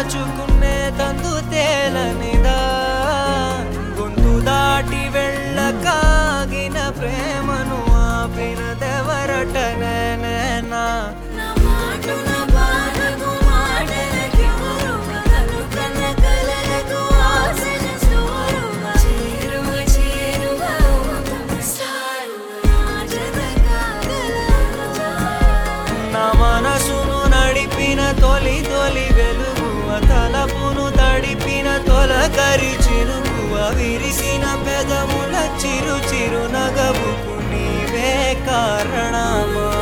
దాచుకునే తందు తేలనిదా గొంతు దాటి వెళ్ళకాగిన ప్రేమను ఆపినదెవరట నేనేనా నా మాటున బాధకు మాటలకెవరువ కను కన్న కలలకు ఆశల సోరువ చేరువ చేరువ సారువ జతకాగలవా నా మనసును నడిపిన తొలి తొలి వెలుగువ తలపును తడిపిన తొలకరి చిరుకువ విరిసిన పెదముల చిరు చిరు నగవుకు నీవే కారణమా